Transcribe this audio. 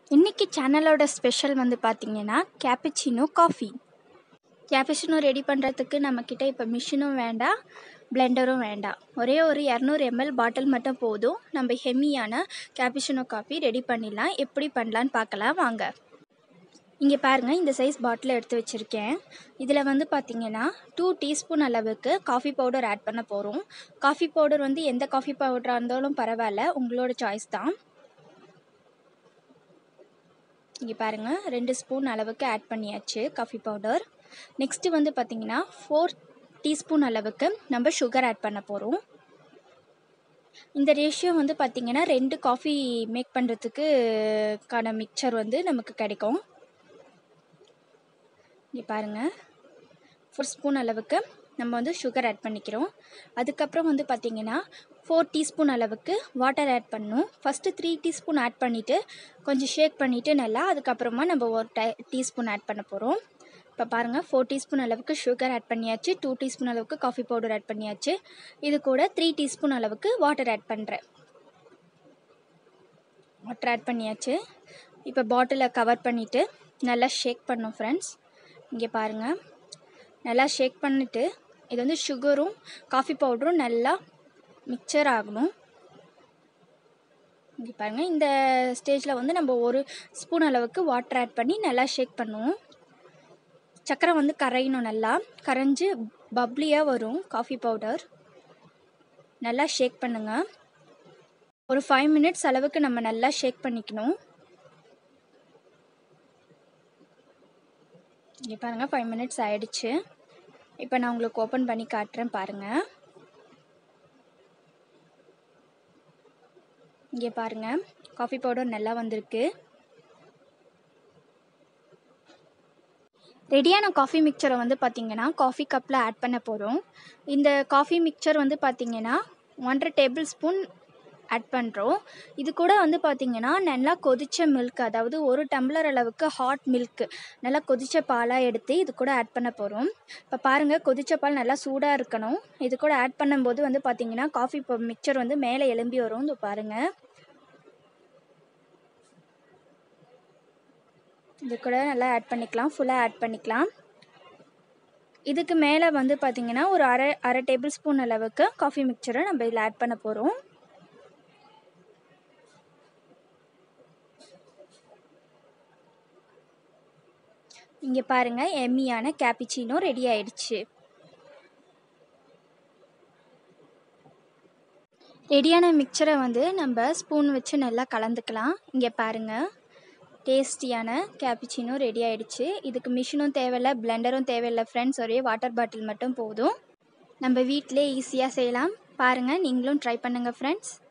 இன்றைக்கி சேனலோட ஸ்பெஷல் வந்து பார்த்திங்கன்னா கேப்புச்சினோ காஃபி கேப்புச்சினோ ரெடி பண்ணுறதுக்கு நம்மக்கிட்ட இப்போ மிஷினும் வேண்டாம் பிளெண்டரும் வேண்டாம் ஒரே ஒரு இரநூறு எம்எல் பாட்டில் மட்டும் போதும் நம்ம ஹெமியான கேப்புச்சினோ காஃபி ரெடி பண்ணிடலாம் எப்படி பண்ணலான்னு பார்க்கலாம் வாங்க இங்கே பாருங்கள் இந்த சைஸ் பாட்டில் எடுத்து வச்சுருக்கேன் இதில் வந்து பார்த்திங்கன்னா டூ டீஸ்பூன் அளவுக்கு காஃபி பவுடர் ஆட் பண்ண போகிறோம் காஃபி பவுடர் வந்து எந்த காஃபி பவுடராக இருந்தாலும் பரவாயில்ல உங்களோட சாய்ஸ் தான் இங்கே பாருங்கள் ரெண்டு ஸ்பூன் அளவுக்கு ஆட் பண்ணியாச்சு காஃபி பவுடர் நெக்ஸ்ட்டு வந்து பார்த்திங்கன்னா ஃபோர் டீஸ்பூன் அளவுக்கு நம்ம சுகர் ஆட் பண்ண போகிறோம் இந்த ரேஷியோ வந்து பார்த்திங்கன்னா ரெண்டு காஃபி மேக் பண்ணுறதுக்கு கான மிக்சர் வந்து நமக்கு கிடைக்கும் இங்கே பாருங்கள் ஃபோர் ஸ்பூன் அளவுக்கு நம்ம வந்து சுகர் ஆட் பண்ணிக்கிறோம் அதுக்கப்புறம் வந்து பார்த்திங்கன்னா ஃபோர் டீஸ்பூன் அளவுக்கு வாட்டர் ஆட் பண்ணணும் ஃபஸ்ட்டு த்ரீ டீஸ்பூன் ஆட் பண்ணிவிட்டு கொஞ்சம் ஷேக் பண்ணிவிட்டு நல்லா அதுக்கப்புறமா நம்ம ஒரு டை டீஸ்பூன் ஆட் பண்ண போகிறோம் இப்போ பாருங்கள் ஃபோர் டீஸ்பூன் அளவுக்கு சுகர் ஆட் பண்ணியாச்சு டூ டீஸ்பூன் அளவுக்கு காஃபி பவுடர் ஆட் பண்ணியாச்சு இது கூட த்ரீ டீஸ்பூன் அளவுக்கு வாட்டர் ஆட் பண்ணுறேன் வாட்டர் ஆட் பண்ணியாச்சு இப்போ பாட்டிலை கவர் பண்ணிவிட்டு நல்லா ஷேக் பண்ணோம் ஃப்ரெண்ட்ஸ் இங்கே பாருங்கள் நல்லா ஷேக் பண்ணிவிட்டு இது வந்து சுகரும் காஃபி பவுடரும் நல்லா மிக்சர் ஆகணும் இங்கே பாருங்கள் இந்த ஸ்டேஜில் வந்து நம்ம ஒரு ஸ்பூன் அளவுக்கு வாட்டர் ஆட் பண்ணி நல்லா ஷேக் பண்ணுவோம் சக்கரை வந்து கரையணும் நல்லா கரைஞ்சி பப்ளியாக வரும் காஃபி பவுடர் நல்லா ஷேக் பண்ணுங்கள் ஒரு ஃபைவ் மினிட்ஸ் அளவுக்கு நம்ம நல்லா ஷேக் பண்ணிக்கணும் இங்கே பாருங்கள் ஃபைவ் மினிட்ஸ் ஆயிடுச்சு இப்போ நான் உங்களுக்கு ஓப்பன் பண்ணி காட்டுறேன் பாருங்கள் இங்கே பாருங்கள் காஃபி பவுடர் நல்லா வந்திருக்கு ரெடியான காஃபி மிக்சரை வந்து பார்த்திங்கன்னா காஃபி கப்பில் ஆட் பண்ண போகிறோம் இந்த காஃபி மிக்சர் வந்து பார்த்திங்கன்னா ஒன்றரை டேபிள் ஸ்பூன் ஆட் பண்ணுறோம் இது கூட வந்து பார்த்திங்கன்னா நல்லா கொதித்த மில்க் அதாவது ஒரு டம்ளர் அளவுக்கு ஹாட் மில்க் நல்லா கொதித்த பாலாக எடுத்து இது கூட ஆட் பண்ண போகிறோம் இப்போ பாருங்கள் கொதித்த பால் நல்லா சூடாக இருக்கணும் இது கூட ஆட் பண்ணும்போது வந்து பார்த்திங்கன்னா காஃபி மிக்சர் வந்து மேலே எலும்பி வரும் இது பாருங்கள் இது கூட நல்லா ஆட் பண்ணிக்கலாம் ஃபுல்லாக ஆட் பண்ணிக்கலாம் இதுக்கு மேலே வந்து பார்த்திங்கன்னா ஒரு அரை அரை டேபிள் ஸ்பூன் அளவுக்கு காஃபி மிக்சரை நம்ம இதில் ஆட் பண்ண போகிறோம் இங்கே பாருங்கள் எம்மியான கேப்பிச்சினோ ரெடி ஆயிடுச்சு ரெடியான மிக்சரை வந்து நம்ம ஸ்பூன் வச்சு நல்லா கலந்துக்கலாம் இங்கே பாருங்கள் டேஸ்டியான கேப்பிச்சினோ ரெடி ஆயிடுச்சு இதுக்கு மிஷினும் தேவையில்லை பிளெண்டரும் தேவையில்லை ஃப்ரெண்ட்ஸ் ஒரே வாட்டர் பாட்டில் மட்டும் போதும் நம்ம வீட்டிலே ஈஸியாக செய்யலாம் பாருங்கள் நீங்களும் ட்ரை பண்ணுங்கள் ஃப்ரெண்ட்ஸ்